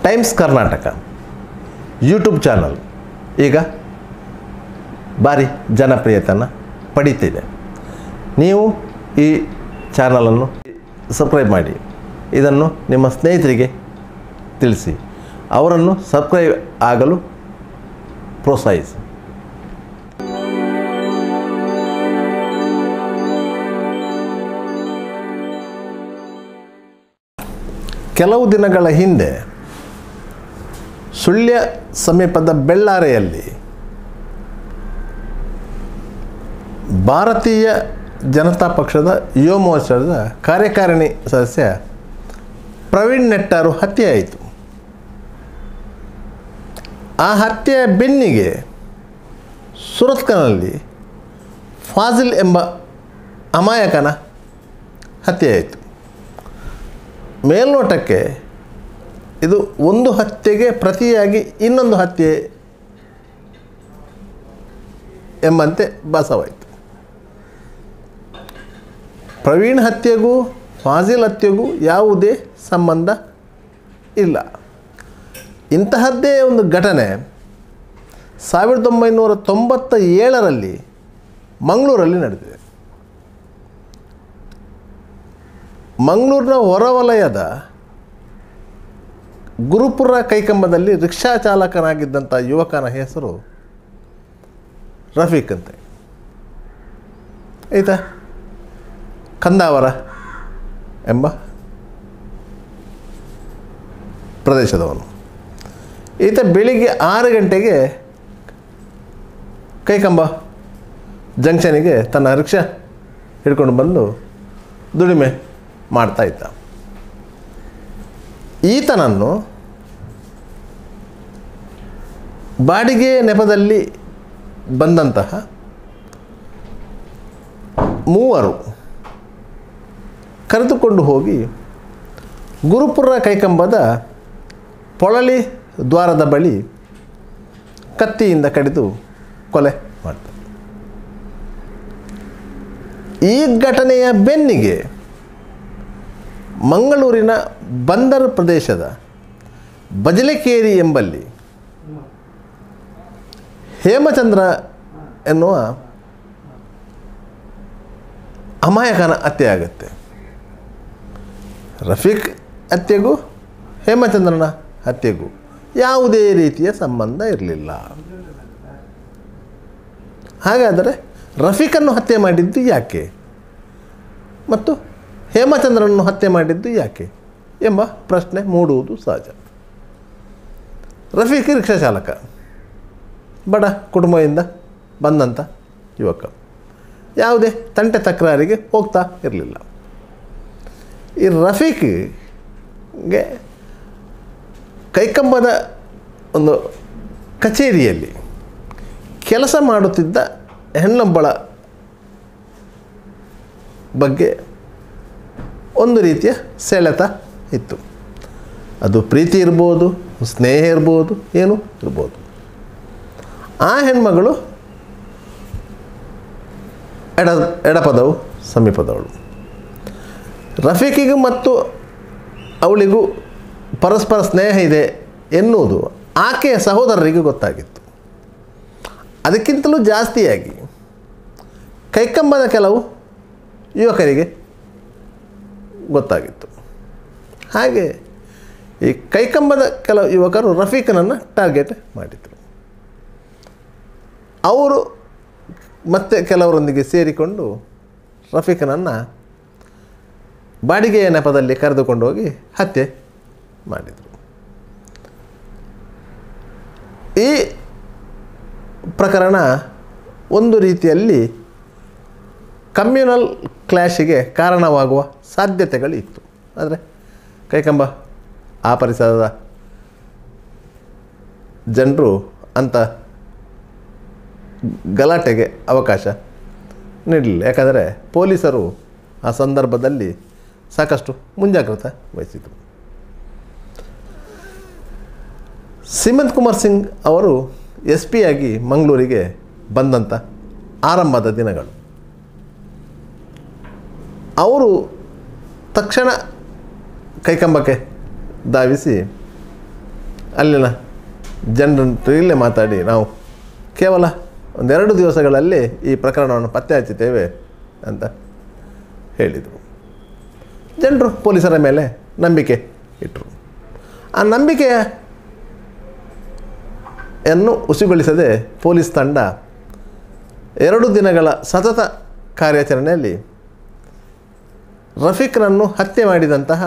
Times Karnataka YouTube channel ಈಗ ಭಾರಿ ಜನಪ್ರಿಯತೆಯನ್ನು ಪಡೀತಿದೆ ನೀವು ಈ ಚಾನಲನ್ನು ಸಬ್ಸ್ಕ್ರೈಬ್ ಮಾಡಿ ಇದನ್ನು ನಿಮ್ಮ ಸ್ನೇಹಿತರಿಗೆ ತಿಳಿಸಿ ಅವರನ್ನು ಸಬ್ಸ್ಕ್ರೈಬ್ ಆಗಲು ಪ್ರೋತ್ಸಾಹಿಸಿ ಕೆಲವು ದಿನಗಳ ಹಿಂದೆ ಸುಳ್ಯ ಸಮೀಪದ ಬೆಳ್ಳಾರೆಯಲ್ಲಿ ಭಾರತೀಯ ಜನತಾ ಪಕ್ಷದ ಯುವ ಮೋರ್ಚಾದ ಕಾರ್ಯಕಾರಿಣಿ ಸದಸ್ಯ ಪ್ರವೀಣ್ ನೆಟ್ಟಾರು ಹತ್ಯೆಯಾಯಿತು ಆ ಹತ್ಯೆಯ ಬೆನ್ನಿಗೆ ಸುರತ್ಕಲ್ನಲ್ಲಿ ಫಾಜಿಲ್ ಎಂಬ ಅಮಾಯಕನ ಹತ್ಯೆಯಾಯಿತು ಮೇಲ್ನೋಟಕ್ಕೆ ಇದು ಒಂದು ಹತ್ಯೆಗೆ ಪ್ರತಿಯಾಗಿ ಇನ್ನೊಂದು ಹತ್ಯೆ ಎಂಬಂತೆ ಭಾಸವಾಯಿತು ಪ್ರವೀಣ್ ಹತ್ಯೆಗೂ ಫಾಜಿಲ್ ಹತ್ಯೆಗೂ ಯಾವುದೇ ಸಂಬಂಧ ಇಲ್ಲ ಇಂತಹದ್ದೇ ಒಂದು ಘಟನೆ ಸಾವಿರದ ಒಂಬೈನೂರ ತೊಂಬತ್ತ ಏಳರಲ್ಲಿ ಮಂಗಳೂರಲ್ಲಿ ನಡೆದಿದೆ ಮಂಗಳೂರಿನ ಹೊರವಲಯದ ಗುರುಪುರ ಕೈಕಂಬದಲ್ಲಿ ರಿಕ್ಷಾ ಚಾಲಕನಾಗಿದ್ದಂಥ ಯುವಕನ ಹೆಸರು ರಫೀಕ್ ಅಂತೆ ಆಯಿತಾ ಕಂದಾವರ ಎಂಬ ಪ್ರದೇಶದವನು ಈತ ಬೆಳಿಗ್ಗೆ ಆರು ಗಂಟೆಗೆ ಕೈಕಂಬ ಜಂಕ್ಷನಿಗೆ ತನ್ನ ರಿಕ್ಷಾ ಹಿಡ್ಕೊಂಡು ಬಂದು ದುಡಿಮೆ ಮಾಡ್ತಾ ಇದ್ದ ಈತನನ್ನು ಬಾಡಿಗೆ ನೆಪದಲ್ಲಿ ಬಂದಂತಹ ಮೂವರು ಕರೆದುಕೊಂಡು ಹೋಗಿ ಗುರುಪುರ ಕೈಕಂಬದ ಪೊಳಲಿ ದ್ವಾರದ ಬಳಿ ಕತ್ತಿಯಿಂದ ಕಡಿದು ಕೊಲೆ ಮಾಡ್ತಾರೆ ಈ ಘಟನೆಯ ಬೆನ್ನಿಗೆ ಮಂಗಳೂರಿನ ಬಂದರು ಪ್ರದೇಶದ ಬಜಲೆಕೇರಿ ಎಂಬಲ್ಲಿ ಹೇಮಚಂದ್ರ ಎನ್ನುವ ಅಮಾಯಕನ ಹತ್ಯೆ ಆಗುತ್ತೆ ರಫೀಕ್ ಹತ್ಯೆಗೂ ಹೇಮಚಂದ್ರನ ಹತ್ಯೆಗೂ ಯಾವುದೇ ರೀತಿಯ ಸಂಬಂಧ ಇರಲಿಲ್ಲ ಹಾಗಾದರೆ ರಫೀಕನ್ನು ಹತ್ಯೆ ಮಾಡಿದ್ದು ಯಾಕೆ ಮತ್ತು ಹೇಮಚಂದ್ರನನ್ನು ಹತ್ಯೆ ಮಾಡಿದ್ದು ಯಾಕೆ ಎಂಬ ಪ್ರಶ್ನೆ ಮೂಡುವುದು ಸಹಜ ರಫೀಕ್ ರಿಕ್ಷಾ ಚಾಲಕ ಬಡ ಕುಟುಂಬದಿಂದ ಬಂದಂಥ ಯುವಕ ಯಾವುದೇ ತಂಟೆ ತಕರಾರಿಗೆ ಹೋಗ್ತಾ ಇರಲಿಲ್ಲ ಈ ರಫೀಕ್ಗೆ ಕೈಕಂಬದ ಒಂದು ಕಚೇರಿಯಲ್ಲಿ ಕೆಲಸ ಮಾಡುತ್ತಿದ್ದ ಹೆಣ್ಣೊಬ್ಬಳ ಬಗ್ಗೆ ಒಂದು ರೀತಿಯ ಸೆಳೆತ ಇತ್ತು ಅದು ಪ್ರೀತಿ ಇರ್ಬೋದು ಸ್ನೇಹ ಇರ್ಬೋದು ಏನು ಇರ್ಬೋದು ಆ ಹೆಣ್ಮಗಳು ಎಡ ಎಡಪದವು ಸಮೀಪದವಳು ರಫೀಕಿಗೂ ಮತ್ತು ಅವಳಿಗೂ ಪರಸ್ಪರ ಸ್ನೇಹ ಇದೆ ಎನ್ನುವುದು ಆಕೆಯ ಸಹೋದರರಿಗೆ ಗೊತ್ತಾಗಿತ್ತು ಅದಕ್ಕಿಂತಲೂ ಜಾಸ್ತಿಯಾಗಿ ಕೈಕಂಬದ ಕೆಲವು ಯುವಕರಿಗೆ ಗೊತ್ತಾಗಿತ್ತು ಹಾಗೆ ಈ ಕೈಕಂಬದ ಕೆಲವು ಯುವಕರು ರಫೀಕನನ್ನು ಟಾರ್ಗೆಟ್ ಮಾಡಿದರು ಅವರು ಮತ್ತೆ ಕೆಲವರೊಂದಿಗೆ ಸೇರಿಕೊಂಡು ರಫೀಕನನ್ನು ಬಾಡಿಗೆಯ ನೆಪದಲ್ಲಿ ಕರೆದುಕೊಂಡು ಹೋಗಿ ಹತ್ಯೆ ಮಾಡಿದರು ಈ ಪ್ರಕರಣ ಒಂದು ರೀತಿಯಲ್ಲಿ ಕಮ್ಯುನಲ್ ಕ್ಲ್ಯಾಶಿಗೆ ಕಾರಣವಾಗುವ ಸಾಧ್ಯತೆಗಳಿತ್ತು ಆದರೆ ಕೈಕಂಬ ಆ ಪರಿಸರದ ಜನರು ಅಂಥ ಗಲಾಟೆಗೆ ಅವಕಾಶ ನೀಡಲಿಲ್ಲ ಯಾಕಂದರೆ ಪೊಲೀಸರು ಆ ಸಂದರ್ಭದಲ್ಲಿ ಸಾಕಷ್ಟು ಮುಂಜಾಗ್ರತೆ ವಹಿಸಿದರು ಸಿಮಂತ್ ಕುಮಾರ್ ಸಿಂಗ್ ಅವರು ಎಸ್ ಪಿ ಆಗಿ ಮಂಗಳೂರಿಗೆ ಬಂದಂಥ ಆರಂಭದ ದಿನಗಳು ಅವರು ತಕ್ಷಣ ಕೈಕಂಬಕ್ಕೆ ಧಾವಿಸಿ ಅಲ್ಲಿನ ಜನರ ಇಲ್ಲೇ ಮಾತಾಡಿ ನಾವು ಕೇವಲ ಒಂದೆರಡು ದಿವಸಗಳಲ್ಲಿ ಈ ಪ್ರಕರಣವನ್ನು ಪತ್ತೆ ಹಚ್ಚುತ್ತೇವೆ ಅಂತ ಹೇಳಿದರು ಜನರು ಪೊಲೀಸರ ಮೇಲೆ ನಂಬಿಕೆ ಇಟ್ಟರು ಆ ನಂಬಿಕೆಯ ಯನ್ನು ಹುಸಿಗೊಳಿಸದೆ ಪೊಲೀಸ್ ತಂಡ ಎರಡು ದಿನಗಳ ಸತತ ಕಾರ್ಯಾಚರಣೆಯಲ್ಲಿ ರಫೀಕ್ನನ್ನು ಹತ್ಯೆ ಮಾಡಿದಂತಹ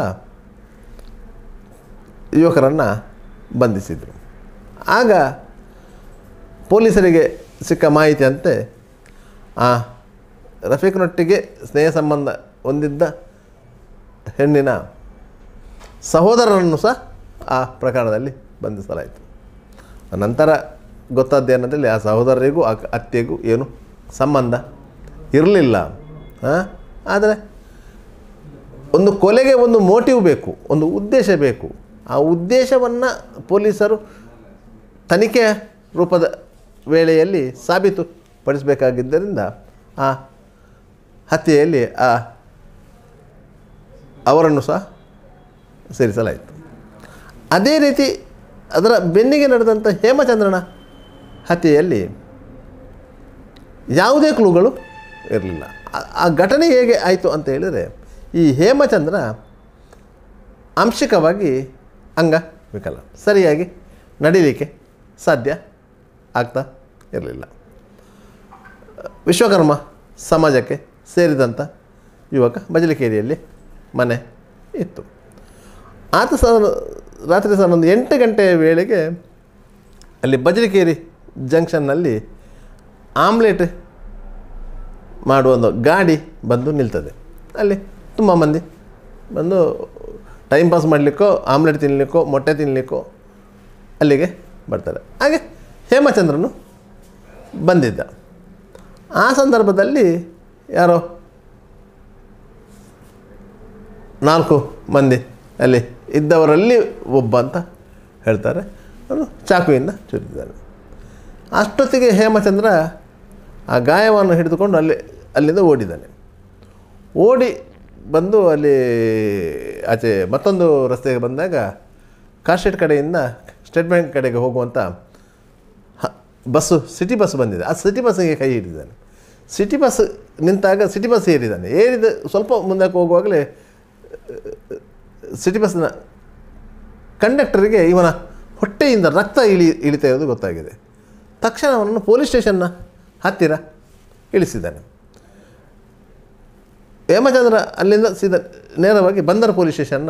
ಯುವಕರನ್ನು ಬಂಧಿಸಿದರು ಆಗ ಪೊಲೀಸರಿಗೆ ಸಿಕ್ಕ ಮಾಹಿತಿಯಂತೆ ಆ ರಫೀಕ್ನೊಟ್ಟಿಗೆ ಸ್ನೇಹ ಸಂಬಂಧ ಹೊಂದಿದ್ದ ಹೆಣ್ಣಿನ ಸಹೋದರನನ್ನು ಸಹ ಆ ಪ್ರಕರಣದಲ್ಲಿ ಬಂಧಿಸಲಾಯಿತು ನಂತರ ಗೊತ್ತಾದ್ದೇನಂತೇಳಿ ಆ ಸಹೋದರರಿಗೂ ಆ ಅತ್ತೆಗೂ ಏನು ಸಂಬಂಧ ಇರಲಿಲ್ಲ ಆದರೆ ಒಂದು ಕೊಲೆಗೆ ಒಂದು ಮೋಟಿವ್ ಬೇಕು ಒಂದು ಉದ್ದೇಶ ಬೇಕು ಆ ಉದ್ದೇಶವನ್ನು ಪೊಲೀಸರು ತನಿಖೆಯ ರೂಪದ ವೇಳೆಯಲ್ಲಿ ಸಾಬೀತುಪಡಿಸಬೇಕಾಗಿದ್ದರಿಂದ ಆ ಹತ್ಯೆಯಲ್ಲಿ ಆ ಅವರನ್ನು ಸಹ ಸೇರಿಸಲಾಯಿತು ಅದೇ ರೀತಿ ಅದರ ಬೆನ್ನಿಗೆ ನಡೆದಂಥ ಹೇಮಚಂದ್ರನ ಹತ್ಯೆಯಲ್ಲಿ ಯಾವುದೇ ಕ್ಲೂಗಳು ಇರಲಿಲ್ಲ ಆ- ಆ ಘಟನೆ ಹೇಗೆ ಆಯಿತು ಅಂತ ಹೇಳಿದರೆ ಈ ಹೇಮಚಂದ್ರ ಆಂಶಿಕವಾಗಿ ಅಂಗವಿಕಲ ಸರಿಯಾಗಿ ನಡೀಲಿಕ್ಕೆ ಸಾಧ್ಯ ಆಗ್ತಾ ಇರಲಿಲ್ಲ ವಿಶ್ವಕರ್ಮ ಸಮಾಜಕ್ಕೆ ಸೇರಿದಂಥ ಯುವಕ ಬಜಲಿಕೇರಿಯಲ್ಲಿ ಮನೆ ಇತ್ತು ಆತ ಸಹ ರಾತ್ರಿ ಸಹ ಒಂದು ಎಂಟು ಗಂಟೆಯ ವೇಳೆಗೆ ಅಲ್ಲಿ ಬಜಲಿಕೇರಿ ಜಂಕ್ಷನ್ನಲ್ಲಿ ಆಮ್ಲೆಟ್ ಮಾಡುವ ಒಂದು ಗಾಡಿ ಬಂದು ನಿಲ್ತದೆ ಅಲ್ಲಿ ತುಂಬ ಮಂದಿ ಬಂದು ಟೈಮ್ ಪಾಸ್ ಮಾಡಲಿಕ್ಕೋ ಆಮ್ಲೆಟ್ ತಿನ್ನಲಿಕ್ಕೋ ಮೊಟ್ಟೆ ತಿನ್ನಲಿಕ್ಕೋ ಅಲ್ಲಿಗೆ ಬರ್ತಾರೆ ಹಾಗೆ ಹೇಮಚಂದ್ರನು ಬಂದಿದ್ದ ಆ ಸಂದರ್ಭದಲ್ಲಿ ಯಾರೋ ನಾಲ್ಕು ಮಂದಿ ಅಲ್ಲಿ ಇದ್ದವರಲ್ಲಿ ಒಬ್ಬ ಅಂತ ಹೇಳ್ತಾರೆ ಅವನು ಚಾಕುವಿಂದ ಚುರಿದಿದ್ದಾನೆ ಅಷ್ಟೊತ್ತಿಗೆ ಹೇಮಚಂದ್ರ ಆ ಗಾಯವನ್ನು ಹಿಡಿದುಕೊಂಡು ಅಲ್ಲಿ ಅಲ್ಲಿಂದ ಓಡಿದ್ದಾನೆ ಓಡಿ ಬಂದು ಅಲ್ಲಿ ಆಚೆ ಮತ್ತೊಂದು ರಸ್ತೆಗೆ ಬಂದಾಗ ಕಾರ್ಶೆಟ್ ಕಡೆಯಿಂದ ಸ್ಟೇಟ್ ಬ್ಯಾಂಕ್ ಕಡೆಗೆ ಹೋಗುವಂಥ ಹ ಬಸ್ಸು ಸಿಟಿ ಬಸ್ ಬಂದಿದೆ ಆ ಸಿಟಿ ಬಸ್ಸಿಗೆ ಕೈ ಹಿಡಿದಾನೆ ಸಿಟಿ ಬಸ್ ನಿಂತಾಗ ಸಿಟಿ ಬಸ್ ಏರಿದ್ದಾನೆ ಏರಿದ ಸ್ವಲ್ಪ ಮುಂದಕ್ಕೆ ಹೋಗುವಾಗಲೇ ಸಿಟಿ ಬಸ್ನ ಕಂಡಕ್ಟರಿಗೆ ಇವನ ಹೊಟ್ಟೆಯಿಂದ ರಕ್ತ ಇಳಿ ಇಳಿತಾ ಇರೋದು ಗೊತ್ತಾಗಿದೆ ತಕ್ಷಣ ಅವನನ್ನು ಪೊಲೀಸ್ ಸ್ಟೇಷನ್ನ ಹತ್ತಿರ ಇಳಿಸಿದ್ದಾನೆ ಹೇಮಚಂದ್ರ ಅಲ್ಲಿಂದ ಸೀದಾ ನೇರವಾಗಿ ಬಂದರ್ ಪೊಲೀಸ್ ಸ್ಟೇಷನ್ನ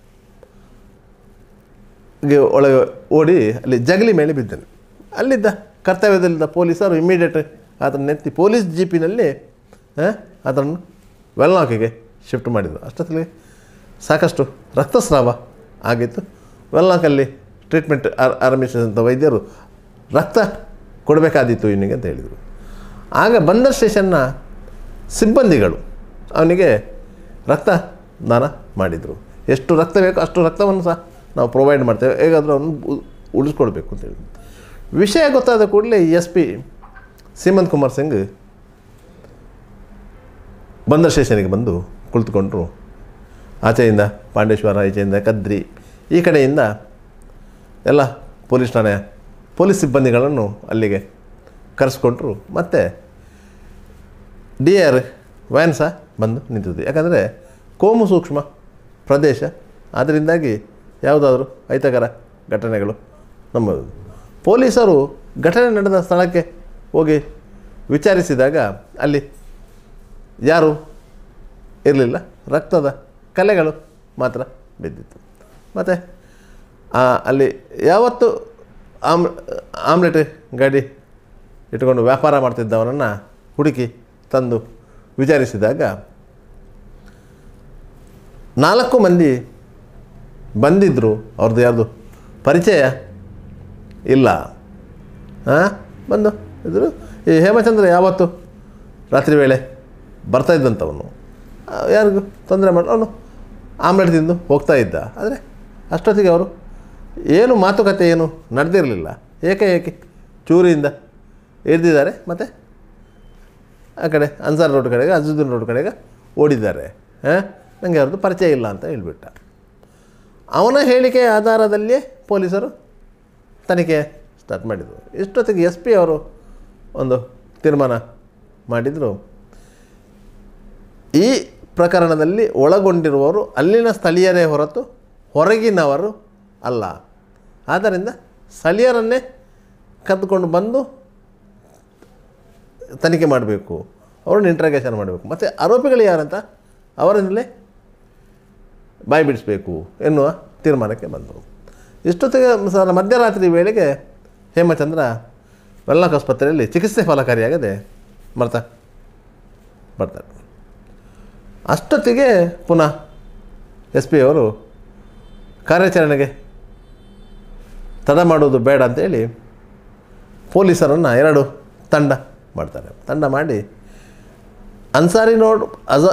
ಗೆ ಒಳಗೆ ಓಡಿ ಅಲ್ಲಿ ಜಗಲಿ ಮೇಲೆ ಬಿದ್ದಾನೆ ಅಲ್ಲಿದ್ದ ಕರ್ತವ್ಯದಲ್ಲಿದ್ದ ಪೊಲೀಸರು ಇಮ್ಮಿಡಿಯೇಟ್ ಅದನ್ನು ನೆತ್ತಿ ಪೊಲೀಸ್ ಜೀಪಿನಲ್ಲಿ ಆ, ಅದನ್ನು ವೆಲ್ಲಾಕಿಗೆ ಶಿಫ್ಟ್ ಮಾಡಿದರು ಅಷ್ಟೊತ್ತಿಗೆ ಸಾಕಷ್ಟು ರಕ್ತಸ್ರಾವ ಆಗಿತ್ತು ವೆಲ್ಲಾಕಲ್ಲಿ ಟ್ರೀಟ್ಮೆಂಟ್ ಆರ್ ಆರಂಭಿಸಿದಂಥ ವೈದ್ಯರು ರಕ್ತ ಕೊಡಬೇಕಾದಿತ್ತು ಇವನಿಗೆ ಅಂತ ಹೇಳಿದರು ಆಗ ಬಂದರ್ ಸ್ಟೇಷನ್ನ ಸಿಬ್ಬಂದಿಗಳು ಅವನಿಗೆ ರಕ್ತ ದಾನ ಮಾಡಿದರು ಎಷ್ಟು ರಕ್ತ ಬೇಕೋ ಅಷ್ಟು ರಕ್ತವನ್ನು ಸಹ ನಾವು ಪ್ರೊವೈಡ್ ಮಾಡ್ತೇವೆ ಹೇಗಾದರೂ ಅವನು ಉಳಿಸ್ಕೊಳ್ಬೇಕು ಅಂತ ಹೇಳಿ ವಿಷಯ ಗೊತ್ತಾದ ಕೂಡಲೇ ಎಸ್ ಪಿ ಸೀಮಂತ್ ಕುಮಾರ್ ಸಿಂಗ್ ಬಂದರ್ ಸ್ಟೇಷನಿಗೆ ಬಂದು ಕುಳಿತುಕೊಂಡ್ರು ಆಚೆಯಿಂದ ಪಾಂಡೇಶ್ವರ ಈಚೆಯಿಂದ ಕದ್ರಿ ಈ ಕಡೆಯಿಂದ ಎಲ್ಲ ಪೊಲೀಸ್ ಠಾಣೆಯ ಪೊಲೀಸ್ ಸಿಬ್ಬಂದಿಗಳನ್ನು ಅಲ್ಲಿಗೆ ಕರೆಸ್ಕೊಂಡ್ರು ಮತ್ತು ಡಿ ಆರ್ ವ್ಯಾನ್ ಸಹ ಬಂದು ನಿಂತಿದ್ದು ಯಾಕಂದರೆ ಕೋಮು ಸೂಕ್ಷ್ಮ ಪ್ರದೇಶ ಅದರಿಂದಾಗಿ ಯಾವುದಾದ್ರೂ ಅಹಿತಕರ ಘಟನೆಗಳು ನಮ್ಮ ಪೊಲೀಸರು ಘಟನೆ ನಡೆದ ಸ್ಥಳಕ್ಕೆ ಹೋಗಿ ವಿಚಾರಿಸಿದಾಗ ಅಲ್ಲಿ ಯಾರೂ ಇರಲಿಲ್ಲ ರಕ್ತದ ಕಲೆಗಳು ಮಾತ್ರ ಬಿದ್ದಿತ್ತು ಮತ್ತು ಅಲ್ಲಿ ಯಾವತ್ತು ಆಮ್ ಆಮ್ಲೆಟ್ ಗಾಡಿ ಇಟ್ಕೊಂಡು ವ್ಯಾಪಾರ ಮಾಡ್ತಿದ್ದವನನ್ನು ಹುಡುಕಿ ತಂದು ವಿಚಾರಿಸಿದಾಗ ನಾಲ್ಕು ಮಂದಿ ಬಂದಿದ್ದರು ಅವ್ರದ್ದು ಯಾರ್ದು ಪರಿಚಯ ಇಲ್ಲ ಹಾಂ ಬಂದು ಇದ್ರು ಈ ಹೇಮಚಂದ್ರ ಯಾವತ್ತು ರಾತ್ರಿ ವೇಳೆ ಬರ್ತಾ ಇದ್ದಂಥವನು ಆ, ಯಾರಿಗೂ ತೊಂದರೆ ಮಾಡಿ ಅವನು ಆಮ್ಲೆಟ್ ತಿಂದು ಹೋಗ್ತಾ ಇದ್ದ ಆದರೆ ಅಷ್ಟೊತ್ತಿಗೆ ಅವರು ಏನು ಮಾತುಕತೆ ಏನು ನಡೆದಿರಲಿಲ್ಲ ಏಕೆ ಏಕೆ ಚೂರಿಯಿಂದ ಇಳಿದಿದ್ದಾರೆ ಮತ್ತು ಆ ಕಡೆ ಅನ್ಸಾರ್ ರೋಡ್ ಕಡೆಗೆ ಅಜುದ್ದೀನ್ ರೋಡ್ ಕಡೆಗೆ ಓಡಿದ್ದಾರೆ ಹಾಂ ನನಗೆ ಅವ್ರದ್ದು ಪರಿಚಯ ಇಲ್ಲ ಅಂತ ಹೇಳಿಬಿಟ್ಟ ಅವನ ಹೇಳಿಕೆಯ ಆಧಾರದಲ್ಲಿಯೇ ಪೊಲೀಸರು ತನಿಖೆ ಸ್ಟಾರ್ಟ್ ಮಾಡಿದರು ಇಷ್ಟೊತ್ತಿಗೆ ಎಸ್ ಪಿ ಅವರು ಒಂದು ತೀರ್ಮಾನ ಮಾಡಿದರು ಈ ಪ್ರಕರಣದಲ್ಲಿ ಒಳಗೊಂಡಿರುವವರು ಅಲ್ಲಿನ ಸ್ಥಳೀಯರೇ ಹೊರತು ಹೊರಗಿನವರು ಅಲ್ಲ ಆದ್ದರಿಂದ ಸ್ಥಳೀಯರನ್ನೇ ಕರೆದುಕೊಂಡು ಬಂದು ತನಿಖೆ ಮಾಡಬೇಕು ಅವ್ರನ್ನ ಇಂಟ್ರಾಗೇಷನ್ ಮಾಡಬೇಕು ಮತ್ತು ಆರೋಪಿಗಳು ಯಾರಂತ ಅವರಿಂದಲೇ ಬಾಯಿ ಬಿಡಿಸಬೇಕು ಎನ್ನುವ ತೀರ್ಮಾನಕ್ಕೆ ಬಂದರು ಇಷ್ಟೊತ್ತಿಗೆ ಸರ್ ಮಧ್ಯರಾತ್ರಿ ವೇಳೆಗೆ ಹೇಮಚಂದ್ರ ವೆಲ್ಲಾಕ್ ಆಸ್ಪತ್ರೆಯಲ್ಲಿ ಚಿಕಿತ್ಸೆ ಫಲಕಾರಿಯಾಗದೆ ಮರ್ತ ಬರ್ತಾರೆ ಅಷ್ಟೊತ್ತಿಗೆ ಪುನಃ ಎಸ್ ಪಿ ಅವರು ಕಾರ್ಯಾಚರಣೆಗೆ ತಡ ಮಾಡುವುದು ಬೇಡ ಅಂತೇಳಿ ಪೊಲೀಸರನ್ನು ಎರಡು ತಂಡ ಮಾಡ್ತಾರೆ ತಂಡ ಮಾಡಿ ಅನ್ಸಾರಿ ರೋಡ್ ಅಜ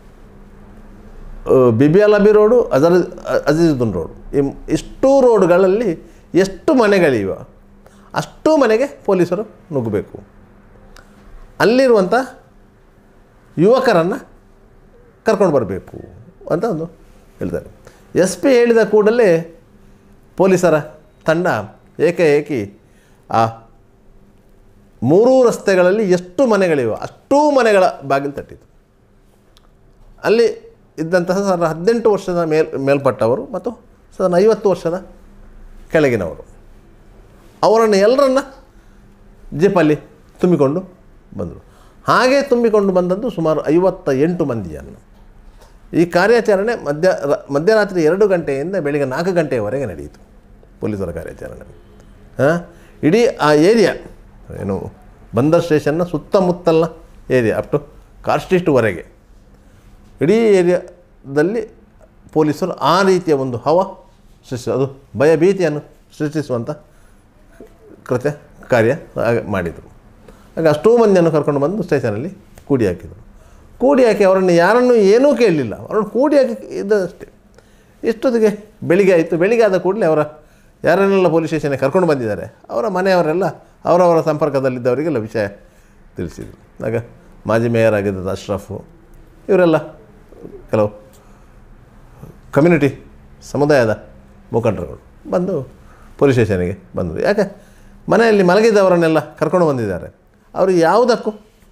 ಬಿ ಬಿ ಅಲ್ ಅಬಿ ರೋಡು ಅಜರ್ ಅಜೀಜುದ್ದೀನ್ ರೋಡು ಈ ಇಷ್ಟೂ ರೋಡ್ಗಳಲ್ಲಿ ಎಷ್ಟು ಮನೆಗಳಿವೆ ಅಷ್ಟೂ ಮನೆಗೆ ಪೊಲೀಸರು ನುಗ್ಗಬೇಕು ಅಲ್ಲಿರುವಂಥ ಯುವಕರನ್ನು ಕರ್ಕೊಂಡು ಬರಬೇಕು ಅಂತ ಒಂದು ಹೇಳ್ತಾರೆ ಎಸ್ ಪಿ ಹೇಳಿದ ಕೂಡಲೇ ಪೊಲೀಸರ ತಂಡ ಏಕಾಏಕಿ ಆ ಮೂರೂ ರಸ್ತೆಗಳಲ್ಲಿ ಎಷ್ಟು ಮನೆಗಳಿವೆ ಅಷ್ಟೂ ಮನೆಗಳ ಬಾಗಿಲು ತಟ್ಟಿತು ಅಲ್ಲಿ ಇದ್ದಂತಹ ಸಾವಿರದ ಹದಿನೆಂಟು ವರ್ಷದ ಮೇಲ್ ಮೇಲ್ಪಟ್ಟವರು ಮತ್ತು ಸಾವಿರದ ಐವತ್ತು ವರ್ಷದ ಕೆಳಗಿನವರು ಅವರನ್ನು ಎಲ್ಲರನ್ನ ಜೀಪಲ್ಲಿ ತುಂಬಿಕೊಂಡು ಬಂದರು ಹಾಗೆ ತುಂಬಿಕೊಂಡು ಬಂದದ್ದು ಸುಮಾರು ಐವತ್ತ ಎಂಟು ಮಂದಿಯನ್ನು ಈ ಕಾರ್ಯಾಚರಣೆ ಮಧ್ಯ ರ- ಮಧ್ಯರಾತ್ರಿ ಎರಡು ಗಂಟೆಯಿಂದ ಬೆಳಿಗ್ಗೆ ನಾಲ್ಕು ಗಂಟೆಯವರೆಗೆ ನಡೆಯಿತು ಪೊಲೀಸರ ಕಾರ್ಯಾಚರಣೆ ಹಾಂ ಇಡೀ ಆ ಏರಿಯಾ ಏನು ಬಂದರ್ ಸ್ಟೇಷನ್ನ ಸುತ್ತಮುತ್ತಲ ಏರಿಯಾ ಅಪ್ ಟು ಕಾರ್ ಸ್ಟ್ರೀಟ್ವರೆಗೆ ಇಡೀ ಏರಿಯಾದಲ್ಲಿ ಪೊಲೀಸರು ಆ ರೀತಿಯ ಒಂದು ಹವ ಸೃಷ್ಟಿ ಅದು ಭಯಭೀತಿಯನ್ನು ಸೃಷ್ಟಿಸುವಂಥ ಕೃತ್ಯ ಕಾರ್ಯ ಆಗ- ಮಾಡಿದರು ಆಗ ಅಷ್ಟೂ ಮಂದಿಯನ್ನು ಕರ್ಕೊಂಡು ಬಂದು ಸ್ಟೇಷನಲ್ಲಿ ಕೂಡಿ ಹಾಕಿದರು ಕೂಡಿ ಹಾಕಿ ಅವರನ್ನು ಯಾರನ್ನು ಏನೂ ಕೇಳಲಿಲ್ಲ ಅವರನ್ನು ಕೂಡಿ ಹಾಕಿ ಇದ್ದಷ್ಟೇ ಇಷ್ಟೊತ್ತಿಗೆ ಬೆಳಿಗ್ಗೆ ಆಯಿತು ಬೆಳಿಗ್ಗೆ ಆದ ಕೂಡಲೇ ಅವರ ಯಾರನ್ನೆಲ್ಲ ಪೊಲೀಸ್ ಸ್ಟೇಷನ್ಗೆ ಕರ್ಕೊಂಡು ಬಂದಿದ್ದಾರೆ ಅವರ ಮನೆಯವರೆಲ್ಲ ಅವರವರ ಸಂಪರ್ಕದಲ್ಲಿದ್ದವರಿಗೆಲ್ಲ ವಿಷಯ ತಿಳಿಸಿದರು ಆಗ ಮಾಜಿ ಮೇಯರ್ ಆಗಿದ್ದ ಅಶ್ರಫು ಇವರೆಲ್ಲ ಕೆಲವು ಕಮ್ಯುನಿಟಿ ಸಮುದಾಯದ ಮುಖಂಡರುಗಳು ಬಂದು ಪೊಲೀಸ್ ಸ್ಟೇಷನಿಗೆ ಬಂದರು ಯಾಕೆ ಮನೆಯಲ್ಲಿ ಮಲಗಿದ್ದವರನ್ನೆಲ್ಲ ಕರ್ಕೊಂಡು ಬಂದಿದ್ದಾರೆ ಅವರು ಯಾವುದಕ್ಕೂ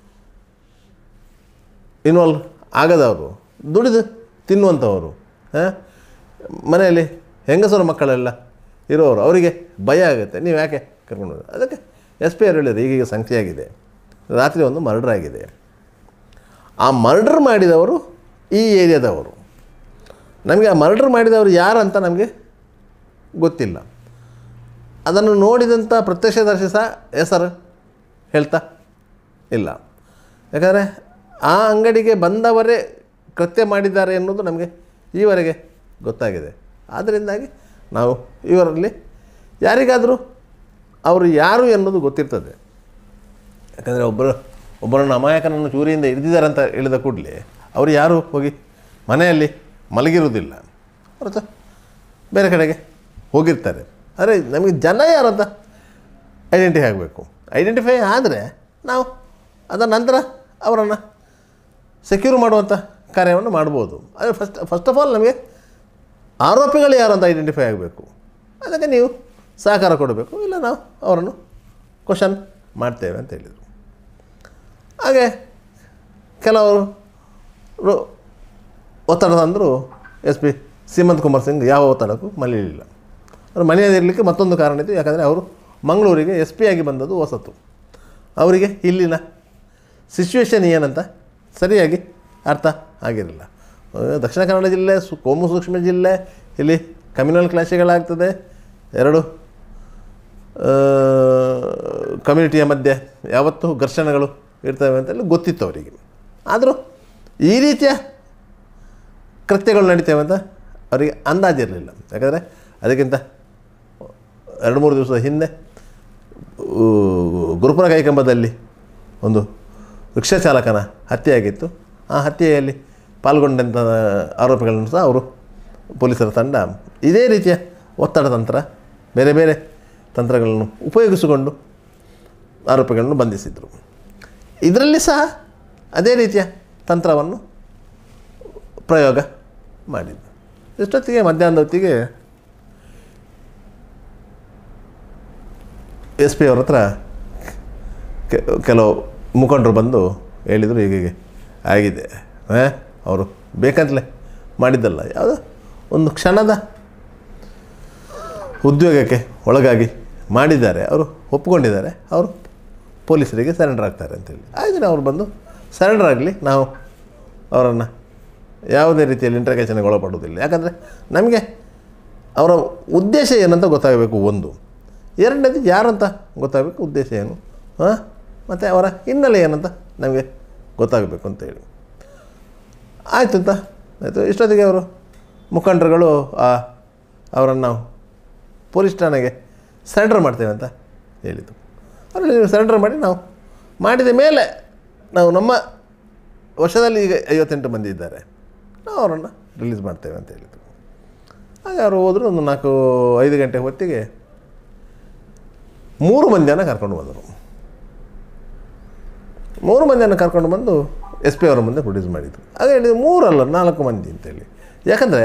ಇನ್ವಾಲ್ವ್ ಆಗದವರು ದುಡಿದು ತಿನ್ನುವಂಥವರು ಹಾಂ ಮನೆಯಲ್ಲಿ ಹೆಂಗಸರು ಮಕ್ಕಳೆಲ್ಲ ಇರೋರು ಅವರಿಗೆ ಭಯ ಆಗುತ್ತೆ ನೀವು ಯಾಕೆ ಕರ್ಕೊಂಡು ಹೋಗಿ ಅದಕ್ಕೆ ಎಸ್ ಪಿ ಅವ್ರು ಹೇಳಿದ್ರು ಈಗೀಗ ಸಂಖ್ಯೆ ಆಗಿದೆ ರಾತ್ರಿ ಒಂದು ಮರ್ಡರ್ ಆಗಿದೆ ಆ ಮರ್ಡರ್ ಮಾಡಿದವರು ಈ ಏರಿಯಾದವರು ನಮಗೆ ಆ ಮರ್ಡರ್ ಮಾಡಿದವರು ಯಾರಂತ ನಮಗೆ ಗೊತ್ತಿಲ್ಲ ಅದನ್ನು ನೋಡಿದಂಥ ಪ್ರತ್ಯಕ್ಷದರ್ಶಿ ಸಹ ಹೆಸರು ಹೇಳ್ತಾ ಇಲ್ಲ ಯಾಕಂದರೆ ಆ ಅಂಗಡಿಗೆ ಬಂದವರೇ ಕೃತ್ಯ ಮಾಡಿದ್ದಾರೆ ಎನ್ನುವುದು ನಮಗೆ ಈವರೆಗೆ ಗೊತ್ತಾಗಿದೆ ಆದ್ದರಿಂದಾಗಿ ನಾವು ಇವರಲ್ಲಿ ಯಾರಿಗಾದರೂ ಅವರು ಯಾರು ಎನ್ನುವುದು ಗೊತ್ತಿರ್ತದೆ ಯಾಕಂದರೆ ಒಬ್ಬರು ಒಬ್ಬರನ್ನು ಅಮಾಯಕನನ್ನು ಚೂರಿಯಿಂದ ಹಿಡಿದಿದ್ದಾರೆ ಅಂತ ಹೇಳಿದ ಕೂಡಲೇ ಅವರು ಯಾರು ಹೋಗಿ ಮನೆಯಲ್ಲಿ ಮಲಗಿರುವುದಿಲ್ಲ ಹೊರತು ಬೇರೆ ಕಡೆಗೆ ಹೋಗಿರ್ತಾರೆ ಆದರೆ ನಮಗೆ ಜನ ಯಾರು ಅಂತ ಐಡೆಂಟಿಫೈ ಆಗಬೇಕು ಐಡೆಂಟಿಫೈ ಆದರೆ ನಾವು ಅದರ ನಂತರ ಅವರನ್ನು ಸೆಕ್ಯೂರ್ ಮಾಡುವಂಥ ಕಾರ್ಯವನ್ನು ಮಾಡ್ಬೋದು ಆದರೆ ಫಸ್ಟ್ ಫಸ್ಟ್ ಆಫ್ ಆಲ್ ನಮಗೆ ಆರೋಪಿಗಳು ಯಾರು ಅಂತ ಐಡೆಂಟಿಫೈ ಆಗಬೇಕು ಅದಕ್ಕೆ ನೀವು ಸಹಕಾರ ಕೊಡಬೇಕು ಇಲ್ಲ ನಾವು ಅವರನ್ನು ಕ್ವಶನ್ ಮಾಡ್ತೇವೆ ಅಂತ ಹೇಳಿದರು ಹಾಗೆ ಕೆಲವರು ರು- ಒತ್ತಡ ತಂದರು ಎಸ್ ಪಿ ಸೀಮಂತ್ ಕುಮಾರ್ ಸಿಂಗ್ ಯಾವ ಒತ್ತಡಕ್ಕೂ ಮಲೀಲಿಲ್ಲ ಅವರು ಮನೆಯಲ್ಲಿರಲಿಕ್ಕೆ ಮತ್ತೊಂದು ಕಾರಣ ಇತ್ತು ಯಾಕಂದರೆ ಅವರು ಮಂಗಳೂರಿಗೆ ಎಸ್ ಪಿ ಆಗಿ ಬಂದದ್ದು ಹೊಸತು ಅವರಿಗೆ ಇಲ್ಲಿನ ಸಿಚುವೇಶನ್ ಏನಂತ ಸರಿಯಾಗಿ ಅರ್ಥ ಆಗಿರಲಿಲ್ಲ ಅಹ್, ದಕ್ಷಿಣ ಕನ್ನಡ ಜಿಲ್ಲೆ ಸು ಕೋಮು ಸೂಕ್ಷ್ಮ ಜಿಲ್ಲೆ ಇಲ್ಲಿ ಕಮ್ಯುನಲ್ ಕ್ಲಾಶಗಳಾಗ್ತದೆ ಎರಡು ಕಮ್ಯುನಿಟಿಯ ಮಧ್ಯೆ ಯಾವತ್ತೂ ಘರ್ಷಣೆಗಳು ಇರ್ತವೆ ಅಂತೆಲ್ಲ ಗೊತ್ತಿತ್ತು ಅವರಿಗೆ ಆದರೂ ಈ ರೀತಿಯ ಕೃತ್ಯಗಳು ನಡೀತೇವೆ ಅಂತ ಅವರಿಗೆ ಅಂದಾಜಿರಲಿಲ್ಲ ಯಾಕಂದರೆ ಅದಕ್ಕಿಂತ ಎರಡು ಮೂರು ದಿವಸದ ಹಿಂದೆ ಊ, ಗುರುಪುರ ಕೈಕಂಬದಲ್ಲಿ ಒಂದು ರಿಕ್ಷಾ ಚಾಲಕನ ಹತ್ಯೆಯಾಗಿತ್ತು ಆ ಹತ್ಯೆಯಲ್ಲಿ ಪಾಲ್ಗೊಂಡಂಥ ಆರೋಪಿಗಳನ್ನು ಸಹ ಅವರು ಪೊಲೀಸರ ತಂಡ ಇದೇ ರೀತಿಯ ಒತ್ತಡ ತಂತ್ರ ಬೇರೆ ಬೇರೆ ತಂತ್ರಗಳನ್ನು ಉಪಯೋಗಿಸಿಕೊಂಡು ಆರೋಪಿಗಳನ್ನು ಬಂಧಿಸಿದರು ಇದರಲ್ಲಿ ಸಹ ಅದೇ ರೀತಿಯ ತಂತ್ರವನ್ನು ಪ್ರಯೋಗ ಮಾಡಿದ್ದು ಇಷ್ಟೊತ್ತಿಗೆ ಮಧ್ಯಾಹ್ನದ ಹೊತ್ತಿಗೆ ಎಸ್ ಪಿ ಅವ್ರ ಹತ್ರ ಕೆ- ಕೆಲವು ಮುಖಂಡರು ಬಂದು ಹೇಳಿದರು ಹೀಗೆ ಆಗಿದೆ ಹಾಂ ಅವರು ಬೇಕಂತಲೇ ಮಾಡಿದ್ದಲ್ಲ ಯಾವುದೋ ಒಂದು ಕ್ಷಣದ ಉದ್ಯೋಗಕ್ಕೆ ಒಳಗಾಗಿ ಮಾಡಿದ್ದಾರೆ ಅವರು ಒಪ್ಕೊಂಡಿದ್ದಾರೆ ಅವರು ಪೊಲೀಸರಿಗೆ ಸರೆಂಡರ್ ಆಗ್ತಾರೆ ಅಂತೇಳಿ ಆಯ್ತು ಅವ್ರು ಬಂದು ಸರೆಂಡರ್ ಆಗಲಿ ನಾವು ಅವರನ್ನು ಯಾವುದೇ ರೀತಿಯಲ್ಲಿ ಇಂಟ್ರಗೇಷನ್ಗೆ ಒಳಪಡುವುದಿಲ್ಲ ಯಾಕಂದರೆ ನಮಗೆ ಅವರ ಉದ್ದೇಶ ಏನಂತ ಗೊತ್ತಾಗಬೇಕು ಒಂದು ಎರಡನೇದು ಯಾರಂತ ಗೊತ್ತಾಗಬೇಕು ಉದ್ದೇಶ ಏನು ಹಾಂ ಮತ್ತು ಅವರ ಹಿನ್ನೆಲೆ ಏನಂತ ನಮಗೆ ಗೊತ್ತಾಗಬೇಕು ಅಂತೇಳಿ ಆಯಿತು ಅಂತ ಆಯಿತು ಇಷ್ಟೊತ್ತಿಗೆ ಅವರು ಮುಖಂಡರುಗಳು ಆ ಅವರನ್ನು ನಾವು ಪೊಲೀಸ್ ಠಾಣೆಗೆ ಸರೆಂಡರ್ ಮಾಡ್ತೇವೆ ಅಂತ ಹೇಳಿದರು ಅದರಲ್ಲಿ ನೀವು ಸರೆಂಡರ್ ಮಾಡಿ ನಾವು ಮಾಡಿದ ಮೇಲೆ ನಾವು ನಮ್ಮ ವರ್ಷದಲ್ಲಿ ಈಗ ಐವತ್ತೆಂಟು ಮಂದಿ ಇದ್ದಾರೆ ನಾವು ಅವರನ್ನು ರಿಲೀಸ್ ಮಾಡ್ತೇವೆ ಅಂತ ಹೇಳಿದರು ಹಾಗೆ ಅವರು ಹೋದರು ಒಂದು ನಾಲ್ಕು ಐದು ಗಂಟೆ ಹೊತ್ತಿಗೆ ಮೂರು ಮಂದಿಯನ್ನು ಕರ್ಕೊಂಡು ಬಂದರು ಮೂರು ಮಂದಿಯನ್ನು ಕರ್ಕೊಂಡು ಬಂದು ಎಸ್ ಪಿ ಅವರ ಮುಂದೆ ಪ್ರೊಡ್ಯೂಸ್ ಮಾಡಿದರು ಆಗ ಹೇಳಿದ್ರು ಮೂರಲ್ಲ ನಾಲ್ಕು ಮಂದಿ ಅಂತೇಳಿ ಯಾಕಂದರೆ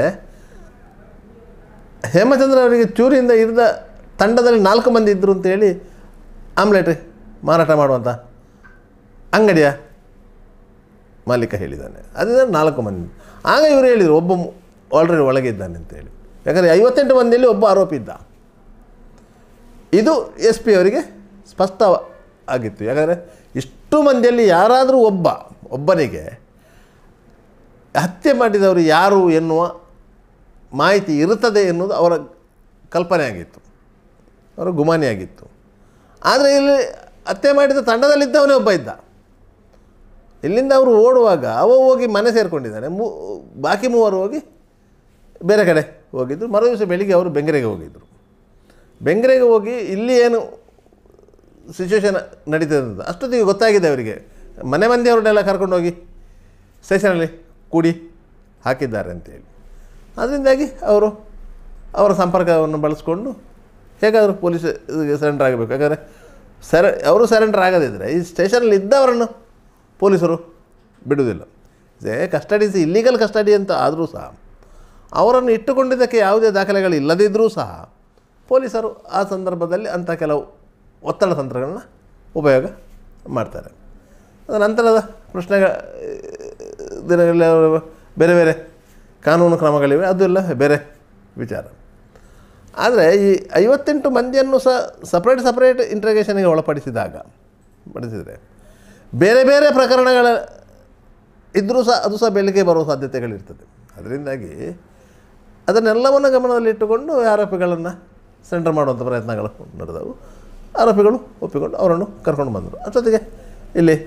ಹೇಮಚಂದ್ರ ಅವರಿಗೆ ಚೂರಿಯಿಂದ ಇರಿದ ತಂಡದಲ್ಲಿ ನಾಲ್ಕು ಮಂದಿ ಇದ್ದರು ಅಂತೇಳಿ ಆಮ್ಲೆಟ್ ಮಾರಾಟ ಮಾಡುವಂಥ ಅಂಗಡಿಯ ಮಾಲೀಕ ಹೇಳಿದ್ದಾನೆ ಅದರಿಂದ ನಾಲ್ಕು ಮಂದಿ ಆಗ ಇವರು ಹೇಳಿದರು ಒಬ್ಬ ಆಲ್ರೆಡಿ ಒಳಗೆ ಇದ್ದಾನೆ ಅಂತೇಳಿ ಯಾಕಂದರೆ ಐವತ್ತೆಂಟು ಮಂದಿಯಲ್ಲಿ ಒಬ್ಬ ಆರೋಪಿ ಇದ್ದ ಇದು ಎಸ್ ಪಿ ಅವರಿಗೆ ಸ್ಪಷ್ಟ ಆಗಿತ್ತು ಯಾಕಂದರೆ ಇಷ್ಟು ಮಂದಿಯಲ್ಲಿ ಯಾರಾದರೂ ಒಬ್ಬ ಒಬ್ಬನಿಗೆ ಹತ್ಯೆ ಮಾಡಿದವರು ಯಾರು ಎನ್ನುವ ಮಾಹಿತಿ ಇರುತ್ತದೆ ಎನ್ನುವುದು ಅವರ ಕಲ್ಪನೆ ಆಗಿತ್ತು ಅವರ ಗುಮಾನಿಯಾಗಿತ್ತು ಆದರೆ ಇಲ್ಲಿ ಹತ್ಯೆ ಮಾಡಿದ ತಂಡದಲ್ಲಿದ್ದವನೇ ಒಬ್ಬ ಇದ್ದ ಇಲ್ಲಿಂದ ಅವರು ಓಡುವಾಗ ಅವ ಹೋಗಿ ಮನೆ ಸೇರಿಕೊಂಡಿದ್ದಾನೆ ಮೂ ಬಾಕಿ ಮೂವರು ಹೋಗಿ ಬೇರೆ ಕಡೆ ಹೋಗಿದ್ದರು ಮರು ದಿವಸ ಬೆಳಿಗ್ಗೆ ಅವರು ಬೆಂಗರೆಗೆ ಹೋಗಿದ್ದರು ಬೆಂಗರೆಗೆ ಹೋಗಿ ಇಲ್ಲಿ ಏನು ಸಿಚುವೇಶನ್ ನಡೀತದೆ ಅಂತ ಅಷ್ಟೊತ್ತಿಗೆ ಗೊತ್ತಾಗಿದೆ ಅವರಿಗೆ ಮನೆ ಮಂದಿಯವ್ರನ್ನೆಲ್ಲ ಕರ್ಕೊಂಡೋಗಿ ಸ್ಟೇಷನಲ್ಲಿ ಕೂಡಿ ಹಾಕಿದ್ದಾರೆ ಅಂತೇಳಿ ಅದರಿಂದಾಗಿ ಅವರು ಅವರ ಸಂಪರ್ಕವನ್ನು ಬಳಸ್ಕೊಂಡು ಹೇಗಾದರೂ ಪೊಲೀಸ್ ಸರೆಂಡರ್ ಆಗಬೇಕು ಯಾಕಂದರೆ ಸರ ಅವರು ಸರೆಂಡರ್ ಆಗದಿದ್ದರೆ ಈ ಸ್ಟೇಷನಲ್ಲಿ ಇದ್ದವರನ್ನು ಪೊಲೀಸರು ಬಿಡುವುದಿಲ್ಲ ಇದೇ ಕಸ್ಟಡೀಸ್ ಇಲ್ಲಿಗಲ್ ಕಸ್ಟಡಿ ಅಂತ ಆದರೂ ಸಹ ಅವರನ್ನು ಇಟ್ಟುಕೊಂಡಿದ್ದಕ್ಕೆ ಯಾವುದೇ ದಾಖಲೆಗಳು ಇಲ್ಲದಿದ್ದರೂ ಸಹ ಪೊಲೀಸರು ಆ ಸಂದರ್ಭದಲ್ಲಿ ಅಂಥ ಕೆಲವು ಒತ್ತಡ ತಂತ್ರಗಳನ್ನ ಉಪಯೋಗ ಮಾಡ್ತಾರೆ ಅದರ ನಂತರದ ಪ್ರಶ್ನೆಗಳ ದಿನಗಳಲ್ಲಿ ಅವರು ಬೇರೆ ಬೇರೆ ಕಾನೂನು ಕ್ರಮಗಳಿವೆ ಅದೆಲ್ಲ ಬೇರೆ ವಿಚಾರ ಆದರೆ ಈ ಐವತ್ತೆಂಟು ಮಂದಿಯನ್ನು ಸಹ ಸಪ್ರೇಟ್ ಸಪ್ರೇಟ್ ಇಂಟ್ರಗೇಷನ್ಗೆ ಒಳಪಡಿಸಿದಾಗ ಪಡಿಸಿದರೆ ಬೇರೆ ಬೇರೆ ಪ್ರಕರಣಗಳ ಇದ್ದರೂ ಸಹ ಅದು ಸಹ ಬೆಳಗ್ಗೆ ಬರುವ ಸಾಧ್ಯತೆಗಳಿರ್ತದೆ ಅದರಿಂದಾಗಿ ಅದನ್ನೆಲ್ಲವನ್ನು ಗಮನದಲ್ಲಿಟ್ಟುಕೊಂಡು ಆರೋಪಿಗಳನ್ನು ಸೆಂಟರ್ ಮಾಡುವಂಥ ಪ್ರಯತ್ನಗಳು ನಡೆದವು ಆರೋಪಿಗಳು ಒಪ್ಪಿಕೊಂಡು ಅವರನ್ನು ಕರ್ಕೊಂಡು ಬಂದರು ಅಷ್ಟೊತ್ತಿಗೆ ಇಲ್ಲಿ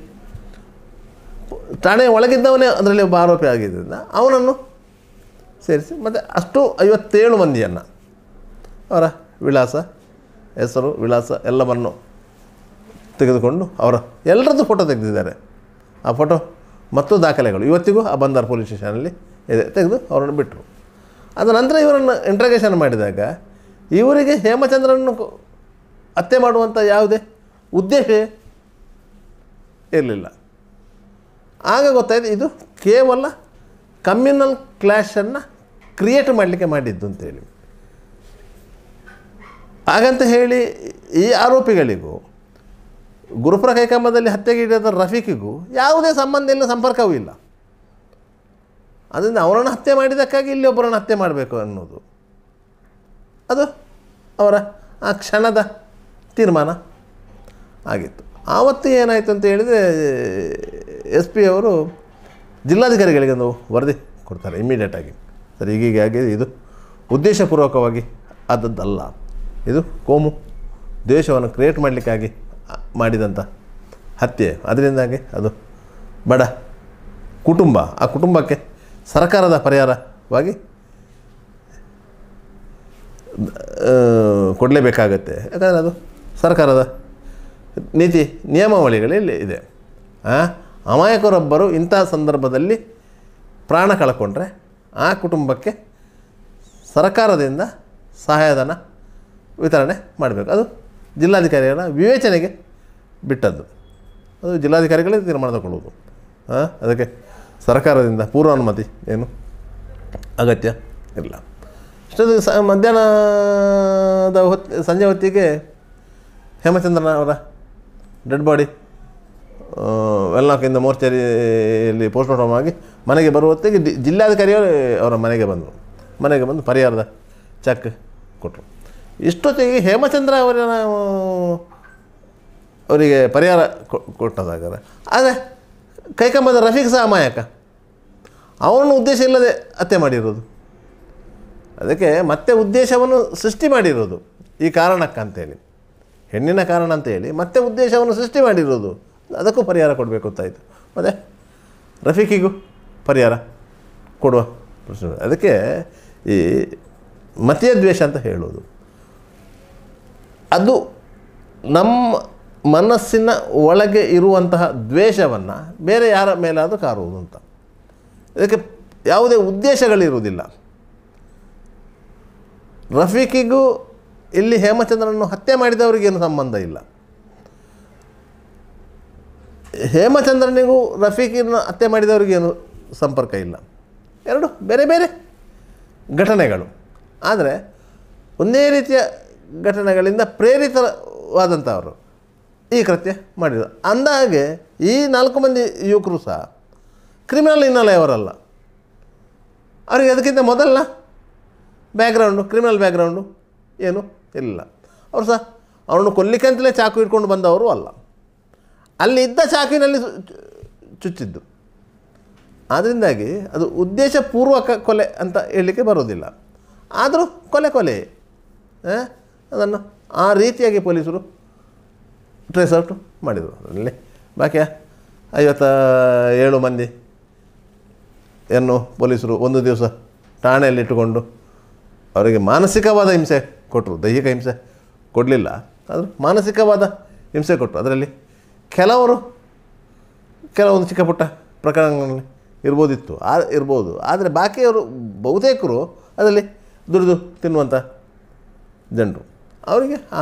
ಠಾಣೆ ಒಳಗಿದ್ದವನೇ ಅದರಲ್ಲಿ ಒಬ್ಬ ಆರೋಪಿ ಆಗಿದ್ದರಿಂದ ಅವನನ್ನು ಸೇರಿಸಿ ಮತ್ತು ಅಷ್ಟು ಐವತ್ತೇಳು ಮಂದಿಯನ್ನು ಅವರ ವಿಳಾಸ ಹೆಸರು ವಿಳಾಸ ಎಲ್ಲವನ್ನು ತೆಗೆದುಕೊಂಡು ಅವರ ಎಲ್ಲರದ್ದು ಫೋಟೋ ತೆಗೆದಿದ್ದಾರೆ ಆ ಫೋಟೋ ಮತ್ತು ದಾಖಲೆಗಳು ಇವತ್ತಿಗೂ ಆ ಬಂದಾರ್ ಪೊಲೀಸ್ ಸ್ಟೇಷನಲ್ಲಿ ಇದೆ ತೆಗೆದು ಅವರನ್ನು ಬಿಟ್ಟರು ಅದರ ನಂತರ ಇವರನ್ನು ಇಂಟ್ರಗೇಷನ್ ಮಾಡಿದಾಗ ಇವರಿಗೆ ಹೇಮಚಂದ್ರನ್ನು ಕು- ಹತ್ಯೆ ಮಾಡುವಂಥ ಯಾವುದೇ ಉದ್ದೇಶ ಇರಲಿಲ್ಲ ಆಗ ಗೊತ್ತಾಯಿತು ಇದು ಕೇವಲ ಕಮ್ಯುನಲ್ ಕ್ಲ್ಯಾಶನ್ನು ಕ್ರಿಯೇಟ್ ಮಾಡಲಿಕ್ಕೆ ಮಾಡಿದ್ದು ಅಂತೇಳಿ ಹಾಗಂತ ಹೇಳಿ ಈ ಆರೋಪಿಗಳಿಗೂ ಗುರುಪುರ ಕೈಕಂಬದಲ್ಲಿ ಹತ್ಯೆಗೀಡಾದ ರಫೀಕಿಗೂ ಯಾವುದೇ ಸಂಬಂಧ ಇಲ್ಲ ಸಂಪರ್ಕವೂ ಇಲ್ಲ ಅದರಿಂದ ಅವರನ್ನು ಹತ್ಯೆ ಮಾಡಿದ್ದಕ್ಕಾಗಿ ಇಲ್ಲಿ ಒಬ್ಬರನ್ನು ಹತ್ಯೆ ಮಾಡಬೇಕು ಅನ್ನೋದು ಅದು ಅವರ ಆ ಕ್ಷಣದ ತೀರ್ಮಾನ ಆಗಿತ್ತು ಆವತ್ತು ಏನಾಯಿತು ಅಂತ ಹೇಳಿದರೆ ಎಸ್ ಪಿ ಅವರು ಜಿಲ್ಲಾಧಿಕಾರಿಗಳಿಗೆ ಒಂದು ವರದಿ ಕೊಡ್ತಾರೆ ಇಮ್ಮಿಡಿಯೇಟಾಗಿ ಸರ್ ಹೀಗೀಗೆ ಆಗಿದೆ ಇದು ಉದ್ದೇಶಪೂರ್ವಕವಾಗಿ ಆದದ್ದಲ್ಲ ಇದು ಕೋಮು ದೇಶವನ್ನು ಕ್ರಿಯೇಟ್ ಮಾಡಲಿಕ್ಕಾಗಿ ಮಾಡಿದಂಥ ಹತ್ಯೆ ಅದರಿಂದಾಗಿ ಅದು ಬಡ ಕುಟುಂಬ ಆ ಕುಟುಂಬಕ್ಕೆ ಸರ್ಕಾರದ ಪರಿಹಾರವಾಗಿ ಆ, ಕೊಡಲೇಬೇಕಾಗತ್ತೆ ಯಾಕಂದರೆ ಅದು ಸರ್ಕಾರದ ನೀತಿ ನಿಯಮಾವಳಿಗಳಲ್ಲಿ ಇದೆ ಆ, ಅಮಾಯಕರೊಬ್ಬರು ಇಂಥ ಸಂದರ್ಭದಲ್ಲಿ ಪ್ರಾಣ ಕಳ್ಕೊಂಡ್ರೆ ಆ ಕುಟುಂಬಕ್ಕೆ ಸರ್ಕಾರದಿಂದ ಸಹಾಯಧನ ವಿತರಣೆ ಮಾಡಬೇಕು ಅದು ಜಿಲ್ಲಾಧಿಕಾರಿಗಳ ವಿವೇಚನೆಗೆ ಬಿಟ್ಟದ್ದು ಅದು ಜಿಲ್ಲಾಧಿಕಾರಿಗಳೇ ತೀರ್ಮಾನ ತಗೊಳ್ಳುವುದು ಆ, ಅದಕ್ಕೆ ಸರ್ಕಾರದಿಂದ ಪೂರ್ವಾನುಮತಿ ಏನು ಅಗತ್ಯ ಇಲ್ಲ ಇಷ್ಟೊತ್ತಿಗೆ ಸ ಮಧ್ಯಾಹ್ನದ ಹೊತ್ತು ಸಂಜೆ ಹೊತ್ತಿಗೆ ಹೇಮಚಂದ್ರನ ಅವರ ಡೆಡ್ ಬಾಡಿ ವೆಲ್ನಾಕಿಂದ ಮೋರ್ಚರಿಯಲ್ಲಿ ಪೋಸ್ಟ್ಮಾರ್ಟಮ್ ಆಗಿ ಮನೆಗೆ ಬರುವ ಹೊತ್ತಿಗೆ ಡಿ- ಜಿಲ್ಲಾಧಿಕಾರಿಯವರು ಅವರ ಮನೆಗೆ ಬಂದರು ಮನೆಗೆ ಬಂದು ಪರಿಹಾರದ ಚೆಕ್ ಕೊಟ್ಟರು ಇಷ್ಟೊತ್ತಿಗೆ ಹೇಮಚಂದ್ರ ಅವರ ಅವರಿಗೆ ಪರಿಹಾರ ಕೊ- ಕೊಟ್ಟದಾಗಾರೆ ಆದರೆ ಕೈಕಂಬದ ರಫೀಕ್ ಸಹ ಅಮಾಯಕ ಅವನು ಉದ್ದೇಶ ಇಲ್ಲದೆ ಹತ್ಯೆ ಮಾಡಿರೋದು ಅದಕ್ಕೆ ಮತ್ತೆ ಉದ್ದೇಶವನ್ನು ಸೃಷ್ಟಿ ಮಾಡಿರೋದು ಈ ಕಾರಣಕ್ಕಂತೇಳಿ ಹೆಣ್ಣಿನ ಕಾರಣ ಅಂತೇಳಿ ಮತ್ತೆ ಉದ್ದೇಶವನ್ನು ಸೃಷ್ಟಿ ಮಾಡಿರೋದು ಅದಕ್ಕೂ ಪರಿಹಾರ ಕೊಡಬೇಕು ಅಂತಾಯಿತು ಮತ್ತು ರಫೀಕಿಗೂ ಪರಿಹಾರ ಕೊಡುವ ಪ್ರಶ್ನೆ ಅದಕ್ಕೆ ಈ ಮತೀಯ ದ್ವೇಷ ಅಂತ ಹೇಳೋದು ಅದು ನಮ್ಮ ಮನಸ್ಸಿನ ಒಳಗೆ ಇರುವಂತಹ ದ್ವೇಷವನ್ನು ಬೇರೆ ಯಾರ ಮೇಲಾದರೂ ಕಾರುವುದು ಅಂತ ಇದಕ್ಕೆ ಯಾವುದೇ ಉದ್ದೇಶಗಳಿರುವುದಿಲ್ಲ ರಫೀಕಿಗೂ ಇಲ್ಲಿ ಹೇಮಚಂದ್ರನನ್ನು ಹತ್ಯೆ ಮಾಡಿದವರಿಗೇನು ಸಂಬಂಧ ಇಲ್ಲ ಹೇಮಚಂದ್ರನಿಗೂ ರಫೀಕಿನ ಹತ್ಯೆ ಮಾಡಿದವರಿಗೇನು ಸಂಪರ್ಕ ಇಲ್ಲ ಎರಡು ಬೇರೆ ಬೇರೆ ಘಟನೆಗಳು ಆದರೆ ಒಂದೇ ರೀತಿಯ ಘಟನೆಗಳಿಂದ ಪ್ರೇರಿತವಾದಂಥವರು ಈ ಕೃತ್ಯ ಮಾಡಿದರು ಅಂದಾಗೆ ಈ ನಾಲ್ಕು ಮಂದಿ ಯುವಕರು ಸಹ ಕ್ರಿಮಿನಲ್ ಹಿನ್ನೆಲೆಯವರಲ್ಲ ಅವರಿಗೆ ಅದಕ್ಕಿಂತ ಮೊದಲ ಬ್ಯಾಕ್ಗ್ರೌಂಡು ಕ್ರಿಮಿನಲ್ ಬ್ಯಾಕ್ಗ್ರೌಂಡು ಏನು ಇಲ್ಲ ಅವರು ಸಹ ಅವರನ್ನು ಕೊಲ್ಲಿಕ್ಕೆ ಅಂತಲೇ ಚಾಕು ಇಟ್ಕೊಂಡು ಬಂದವರು ಅಲ್ಲ ಅಲ್ಲಿ ಇದ್ದ ಚಾಕುವಿನಲ್ಲಿ ಸು- ಚು- ಚುಚ್ಚಿದ್ದು ಆದ್ದರಿಂದಾಗಿ ಅದು ಉದ್ದೇಶಪೂರ್ವಕ ಕೊಲೆ ಅಂತ ಹೇಳಲಿಕ್ಕೆ ಬರೋದಿಲ್ಲ ಆದರೂ ಕೊಲೆ ಕೊಲೆ ಆ? ಅದನ್ನು ಆ ರೀತಿಯಾಗಿ ಪೊಲೀಸರು ಟ್ರೇಸ್ ಔಟ್ ಮಾಡಿದರು ಅದರಲ್ಲಿ ಬಾಕಿಯ ಐವತ್ತ ಏಳು ಮಂದಿ ಏನು ಪೊಲೀಸರು ಒಂದು ದಿವಸ ಠಾಣೆಯಲ್ಲಿ ಇಟ್ಟುಕೊಂಡು ಅವರಿಗೆ ಮಾನಸಿಕವಾದ ಹಿಂಸೆ ಕೊಟ್ಟರು ದೈಹಿಕ ಹಿಂಸೆ ಕೊಡಲಿಲ್ಲ ಆದರೂ ಮಾನಸಿಕವಾದ ಹಿಂಸೆ ಕೊಟ್ಟರು ಅದರಲ್ಲಿ ಕೆಲವರು ಕೆಲವೊಂದು ಚಿಕ್ಕ ಪುಟ್ಟ ಪ್ರಕರಣಗಳಲ್ಲಿ ಇರ್ಬೋದಿತ್ತು ಆ ಇರ್ಬೋದು ಆದರೆ ಬಾಕಿಯವರು ಬಹುತೇಕರು ಅದರಲ್ಲಿ ದುಡಿದು ತಿನ್ನುವಂಥ ಜನರು ಅವರಿಗೆ ಆ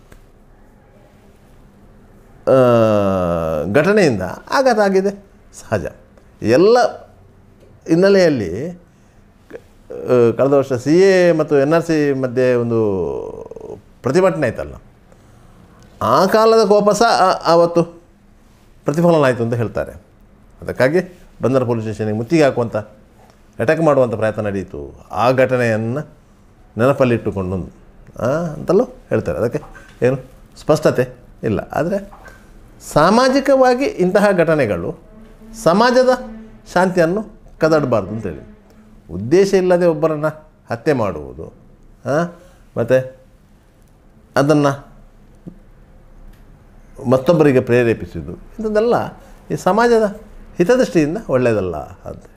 ಆ, ಘಟನೆಯಿಂದ ಆಘಾತ ಆಗಿದೆ ಸಹಜ ಎಲ್ಲ ಹಿನ್ನೆಲೆಯಲ್ಲಿ ಕ- ಆ, ಕಳೆದ ವರ್ಷ ಸಿ ಎ ಮತ್ತು ಎನ್ ಆರ್ ಸಿ ಮಧ್ಯೆ ಒಂದು ಪ್ರತಿಭಟನೆ ಆಯ್ತಲ್ಲ ಆ ಕಾಲದ ಕೋಪ ಸಹ ಆ- ಆವತ್ತು ಪ್ರತಿಫಲನ ಆಯಿತು ಅಂತ ಹೇಳ್ತಾರೆ ಅದಕ್ಕಾಗಿ ಬಂದರ ಪೊಲೀಸ್ ಸ್ಟೇಷನಿಗೆ ಮುತ್ತಿಗೆ ಹಾಕುವಂಥ ಅಟ್ಯಾಕ್ ಮಾಡುವಂಥ ಪ್ರಯತ್ನ ನಡೆಯಿತು ಆ ಘಟನೆಯನ್ನು ನೆನಪಲ್ಲಿಟ್ಟುಕೊಂಡು ಆ, ಅಂತಲೂ ಹೇಳ್ತಾರೆ ಅದಕ್ಕೆ ಏನು ಸ್ಪಷ್ಟತೆ ಇಲ್ಲ ಆದರೆ ಸಾಮಾಜಿಕವಾಗಿ ಇಂತಹ ಘಟನೆಗಳು ಸಮಾಜದ ಶಾಂತಿಯನ್ನು ಕದಡಬಾರ್ದು ಅಂತೇಳಿ ಉದ್ದೇಶ ಇಲ್ಲದೆ ಒಬ್ಬರನ್ನು ಹತ್ಯೆ ಮಾಡುವುದು ಮತ್ತು ಅದನ್ನು ಮತ್ತೊಬ್ಬರಿಗೆ ಪ್ರೇರೇಪಿಸುವುದು ಇಂಥದ್ದೆಲ್ಲ ಈ ಸಮಾಜದ ಹಿತದೃಷ್ಟಿಯಿಂದ ಒಳ್ಳೆಯದಲ್ಲ ಅಂತ